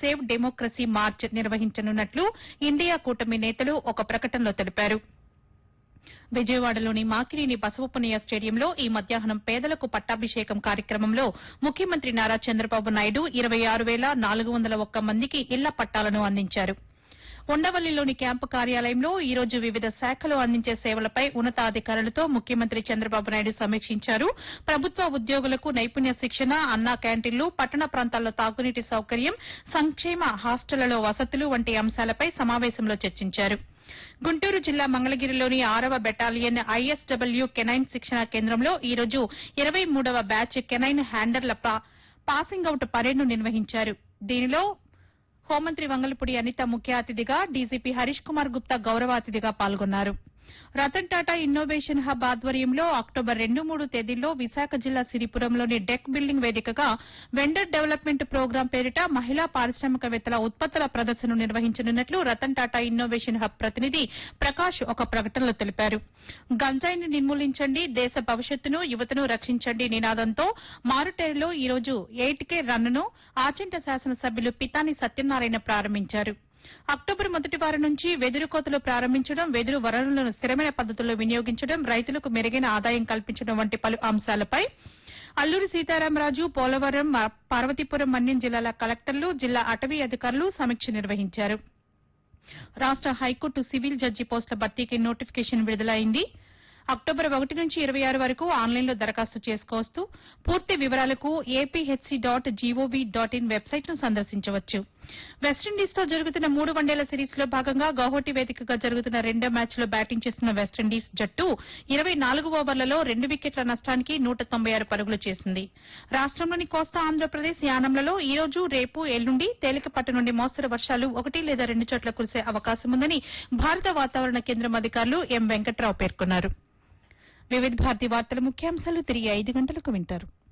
save democracy march నిర్వహించనున్నట్లు India కూటమి నేతలు ఒక ప్రకటనలో తెలిపారు విజయవాడలోని మాకినేని బసవపున్నయ్య స్టేడియంలో ఈ మధ్యాహ్నం పేదలకు పట్టాభిషేకం కార్యక్రమంలో ముఖ్యమంత్రి నారా చంద్రబాబు నాయుడు ఇరవై ఆరు వేల నాలుగు వందల ఒక్క మందికి ఇళ్ల పట్టాలను అందించారు ఉండవల్లిలోని క్యాంపు కార్యాలయంలో ఈ రోజు వివిధ శాఖలు అందించే సేవలపై ఉన్నతాధికారులతో ముఖ్యమంత్రి చంద్రబాబు నాయుడు సమీక్షించారు ప్రభుత్వ ఉద్యోగులకు నైపుణ్య శిక్షణ అన్నా క్యాంటీన్లు పట్టణ ప్రాంతాల్లో తాగునీటి సౌకర్యం సంక్షేమ హాస్టళ్లలో వసతులు వంటి అంశాలపై సమావేశంలో చర్చించారు గుంటూరు జిల్లా మంగళగిరిలోని ఆరవ బెటాలియన్ ఐఎస్డబ్ల్యూ కెనైన్ శిక్షణ కేంద్రంలో ఈ రోజు ఇరవై మూడవ బ్యాచ్ కెనైన్ హ్యాండర్ల పా- పాసింగ్ అవుట్ పరేడ్ను నిర్వహించారు దీనిలో హోంమంత్రి వంగలపూడి అనిత ముఖ్య అతిథిగా డీజీపీ హరీష్ కుమార్ గుప్తా గౌరవ అతిథిగా పాల్గొన్నారు రతన్ టాటా ఇన్నోవేషన్ హబ్ ఆధ్వర్యంలో అక్టోబర్ రెండు మూడు తేదీల్లో విశాఖ జిల్లా సిరిపురంలోని డెక్ బిల్డింగ్ వేదికగా వెండర్ డెవలప్మెంట్ ప్రోగ్రాం పేరిట మహిళా పారిశ్రామికవేత్తల ఉత్పత్తుల ప్రదర్శన నిర్వహించనున్నట్లు రతన్ టాటా ఇన్నోవేషన్ హబ్ ప్రతినిధి ప్రకాష్ ఒక ప్రకటనలో తెలిపారు గంజాయిని నిర్మూలించండి దేశ భవిష్యత్తును యువతను రక్షించండి నినాదంతో మారుటేరులో ఈ రోజు ఎయిట్ కే రన్ను ఆచంట శాసనసభ్యులు పితాని సత్యనారాయణ ప్రారంభించారు అక్టోబర్ మొదటి వారం నుంచి వెదురు కోతలు ప్రారంభించడం వెదురు వనరులను స్థిరమైన పద్దతుల్లో వినియోగించడం రైతులకు మెరుగైన ఆదాయం కల్పించడం వంటి పలు అంశాలపై అల్లూరి సీతారామరాజు పోలవరం మ- పార్వతీపురం మన్యం జిల్లాల కలెక్టర్లు జిల్లా అటవీ అధికారులు సమీక్ష నిర్వహించారు రాష్ట హైకోర్టు సివిల్ జడ్జి పోస్టుల భర్తీకి నోటిఫికేషన్ విడుదలైంది అక్టోబర్ ఒకటి నుంచి ఇరవై ఆరు వరకు ఆన్లైన్లో దరఖాస్తు చేసుకోవచ్చు పూర్తి వివరాలకు APHC dot GOV dot in website ను సందర్శించవచ్చు వెస్టిండీస్ తో జరుగుతున్న మూడు వన్డేల సిరీస్ లో భాగంగా గౌహటి వేదికగా జరుగుతున్న రెండో మ్యాచ్ లో బ్యాటింగ్ చేస్తున్న వెస్టిండీస్ జట్టు ఇరవై నాలుగు ఓవర్లలో రెండు వికెట్ల నష్టానికి నూట తొంభై ఆరు పరుగులు చేసింది రాష్టంలోని కోస్తా ఆంధ్రప్రదేశ్ యానంలలో ఈ రోజు రేపు ఎల్లుండి తేలికపాటి నుండి మోస్తరు వర్షాలు ఒకటి లేదా రెండు చోట్ల కురిసే అవకాశం ఉందని భారత వాతావరణ కేంద్రం అధికారులు ఎం వెంకట్రావు పేర్కొన్నారు వివిధ భారతి వార్తల ముఖ్యాంశాలు తిరిగి ఐదు గంటలకు వింటారు